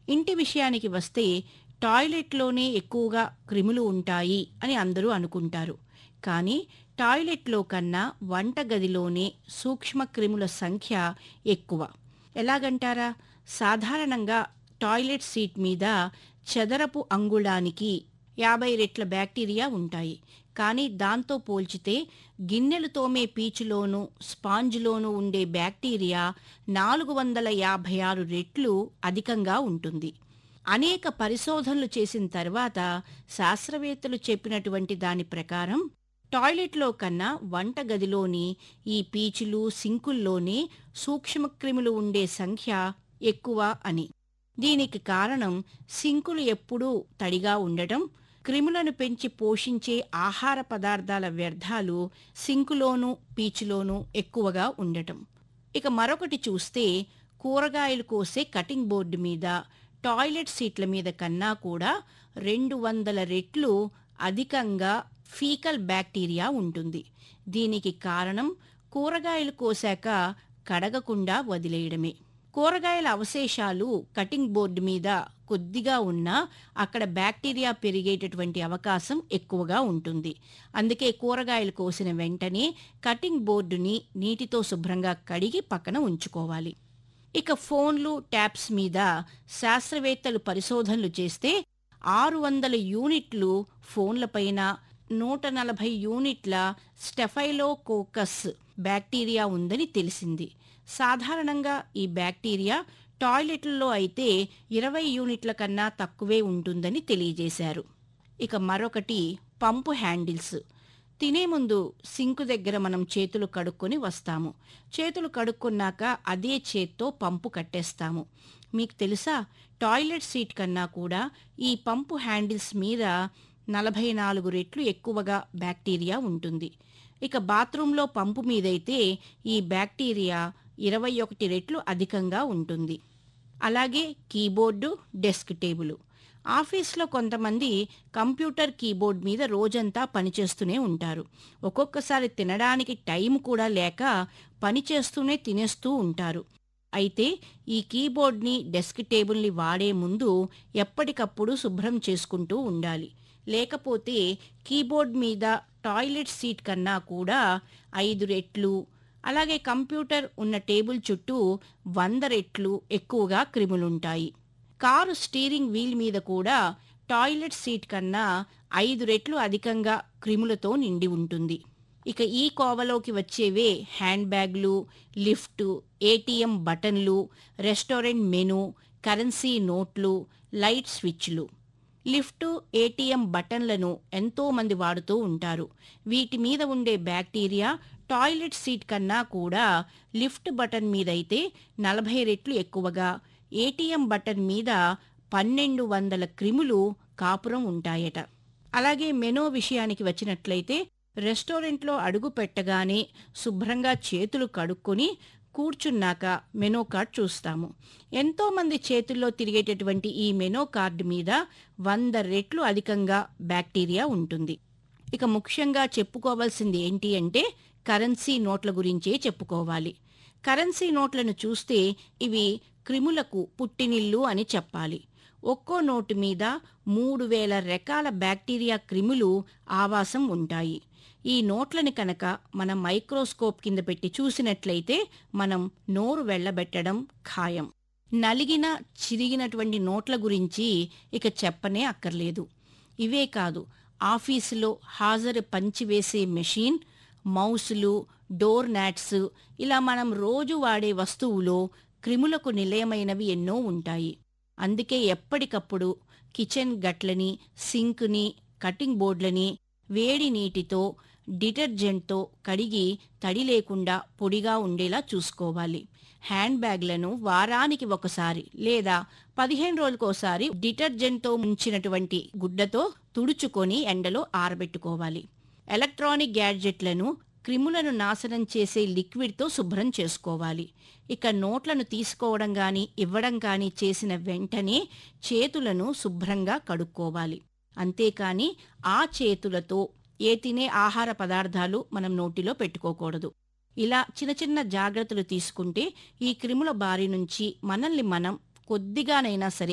ఇంటి విషయానికి వస్తే టాయిలెట్లోనే ఎక్కువగా క్రిములు ఉంటాయి అని అందరూ అనుకుంటారు కానీ టాయిలెట్లో కన్నా వంటగదిలోనే సూక్ష్మ క్రిముల సంఖ్య ఎక్కువ ఎలాగంటారా సాధారణంగా టాయిలెట్ సీట్ మీద చదరపు అంగుళానికి యాభై రెట్ల బ్యాక్టీరియా ఉంటాయి కానీ దాంతో పోల్చితే గిన్నెలు తోమే పీచులోనూ స్పాంజ్లోనూ ఉండే బ్యాక్టీరియా నాలుగు వందల యాభై ఆరు రెట్లు అధికంగా ఉంటుంది అనేక పరిశోధనలు చేసిన తర్వాత శాస్త్రవేత్తలు చెప్పినటువంటి దాని ప్రకారం టాయిలెట్లో కన్నా వంటగదిలోని ఈ పీచులు సింకుల్లోనే సూక్ష్మక్రిములు ఉండే సంఖ్య ఎక్కువ అని దీనికి కారణం సింకులు ఎప్పుడూ తడిగా ఉండటం క్రిములను పెంచి పోషించే ఆహార పదార్థాల వ్యర్థాలు సింకులోనూ పీచులోనూ ఎక్కువగా ఉండటం ఇక మరొకటి చూస్తే కూరగాయలు కోసే కటింగ్ బోర్డు మీద టాయిలెట్ సీట్ల మీద కన్నా కూడా రెండు వందల రెట్లు అధికంగా ఫీకల్ బ్యాక్టీరియా ఉంటుంది దీనికి కారణం కూరగాయలు కోసాక కడగకుండా వదిలేయడమే కూరగాయల అవశేషాలు కటింగ్ బోర్డు మీద కొద్దిగా ఉన్నా అక్కడ బ్యాక్టీరియా పెరిగేటటువంటి అవకాశం ఎక్కువగా ఉంటుంది అందుకే కూరగాయలు కోసిన వెంటనే కటింగ్ బోర్డుని నీటితో శుభ్రంగా కడిగి పక్కన ఉంచుకోవాలి ఇక ఫోన్లు ట్యాబ్స్ మీద శాస్త్రవేత్తలు పరిశోధనలు చేస్తే ఆరు వందల యూనిట్లు ఫోన్లపైన నూట నలభై యూనిట్ల స్టెఫైలోకోకస్ బ్యాక్టీరియా ఉందని తెలిసింది సాధారణంగా ఈ బ్యాక్టీరియా టాయిలెట్లలో అయితే ఇరవై యూనిట్ల కన్నా తక్కువే ఉంటుందని తెలియజేశారు ఇక మరొకటి పంపు హ్యాండిల్స్ తినే ముందు సింకు దగ్గర మనం చేతులు కడుక్కొని వస్తాము చేతులు కడుక్కున్నాక అదే చేత్తో పంపు కట్టేస్తాము మీకు తెలుసా టాయిలెట్ సీట్ కన్నా కూడా ఈ పంపు హ్యాండిల్స్ మీద నలభై నాలుగు రెట్లు ఎక్కువగా బ్యాక్టీరియా ఉంటుంది ఇక బాత్రూంలో పంపు మీదైతే ఈ బ్యాక్టీరియా ఇరవై ఒకటి రెట్లు అధికంగా ఉంటుంది అలాగే కీబోర్డు డెస్క్ టేబుల్ ఆఫీస్లో కొంతమంది కంప్యూటర్ కీబోర్డ్ మీద రోజంతా పనిచేస్తూనే ఉంటారు ఒక్కొక్కసారి తినడానికి టైం కూడా లేక పనిచేస్తూనే తినేస్తూ ఉంటారు అయితే ఈ కీబోర్డ్ని డెస్క్ టేబుల్ని వాడే ముందు ఎప్పటికప్పుడు శుభ్రం చేసుకుంటూ ఉండాలి లేకపోతే కీబోర్డ్ మీద టాయిలెట్ సీట్ కన్నా కూడా ఐదు రెట్లు అలాగే కంప్యూటర్ ఉన్న టేబుల్ చుట్టూ వంద రెట్లు ఎక్కువగా క్రిములుంటాయి కారు స్టీరింగ్ వీల్ మీద కూడా టాయిలెట్ సీట్ కన్నా ఐదు రెట్లు అధికంగా క్రిములతో నిండి ఉంటుంది ఇక ఈ కోవలోకి వచ్చేవే హ్యాండ్ బ్యాగ్లు లిఫ్ట్ ఏటీఎం బటన్లు రెస్టారెంట్ మెనూ కరెన్సీ నోట్లు లైట్ స్విచ్లు లిఫ్ట్ ఏటీఎం బటన్లను ఎంతో మంది వాడుతూ ఉంటారు వీటి మీద ఉండే బ్యాక్టీరియా టాయిలెట్ సీట్ కన్నా కూడా లిఫ్ట్ బటన్ మీదైతే నలభై రెట్లు ఎక్కువగా ఏటీఎం బటన్ మీద పన్నెండు వందల క్రిములు కాపురం ఉంటాయట అలాగే మెనో విషయానికి వచ్చినట్లయితే రెస్టారెంట్లో అడుగు పెట్టగానే శుభ్రంగా చేతులు కడుక్కొని కూర్చున్నాక మెనో కార్డ్ చూస్తాము ఎంతో మంది చేతుల్లో తిరిగేటటువంటి ఈ మెనో కార్డు మీద వంద రెట్లు అధికంగా బ్యాక్టీరియా ఉంటుంది ఇక ముఖ్యంగా చెప్పుకోవాల్సింది ఏంటి అంటే కరెన్సీ నోట్ల గురించే చెప్పుకోవాలి కరెన్సీ నోట్లను చూస్తే ఇవి క్రిములకు పుట్టినిల్లు అని చెప్పాలి ఒక్కో నోటు మీద మూడు వేల రకాల బ్యాక్టీరియా క్రిములు ఆవాసం ఉంటాయి ఈ నోట్లని కనుక మనం మైక్రోస్కోప్ కింద పెట్టి చూసినట్లయితే మనం నోరు వెళ్ళబెట్టడం ఖాయం నలిగిన చిరిగినటువంటి నోట్ల గురించి ఇక చెప్పనే అక్కర్లేదు ఇవే కాదు ఆఫీసులో హాజరు పంచివేసే మెషిన్ మౌసులు డోర్ నాట్స్ ఇలా మనం రోజు వాడే వస్తువులో క్రిములకు నిలయమైనవి ఎన్నో ఉంటాయి అందుకే ఎప్పటికప్పుడు కిచెన్ గట్లని సింక్ని కటింగ్ బోర్డులని వేడి నీటితో డిటర్జెంట్తో కడిగి తడి లేకుండా పొడిగా ఉండేలా చూసుకోవాలి హ్యాండ్ బ్యాగ్లను వారానికి ఒకసారి లేదా పదిహేను రోజులకోసారి డిటర్జెంట్తో ముంచినటువంటి గుడ్డతో తుడుచుకొని ఎండలో ఆరబెట్టుకోవాలి ఎలక్ట్రానిక్ గ్యాడ్జెట్లను క్రిములను నాశనం చేసే లిక్విడ్తో శుభ్రం చేసుకోవాలి ఇక నోట్లను తీసుకోవడం గాని ఇవ్వడం గాని చేసిన వెంటనే చేతులను శుభ్రంగా కడుక్కోవాలి అంతేకాని ఆ చేతులతో ఏ తినే ఆహార పదార్థాలు మనం నోటిలో పెట్టుకోకూడదు ఇలా చిన్న చిన్న జాగ్రత్తలు తీసుకుంటే ఈ క్రిముల బారి నుంచి మనల్ని మనం కొద్దిగానైనా సరే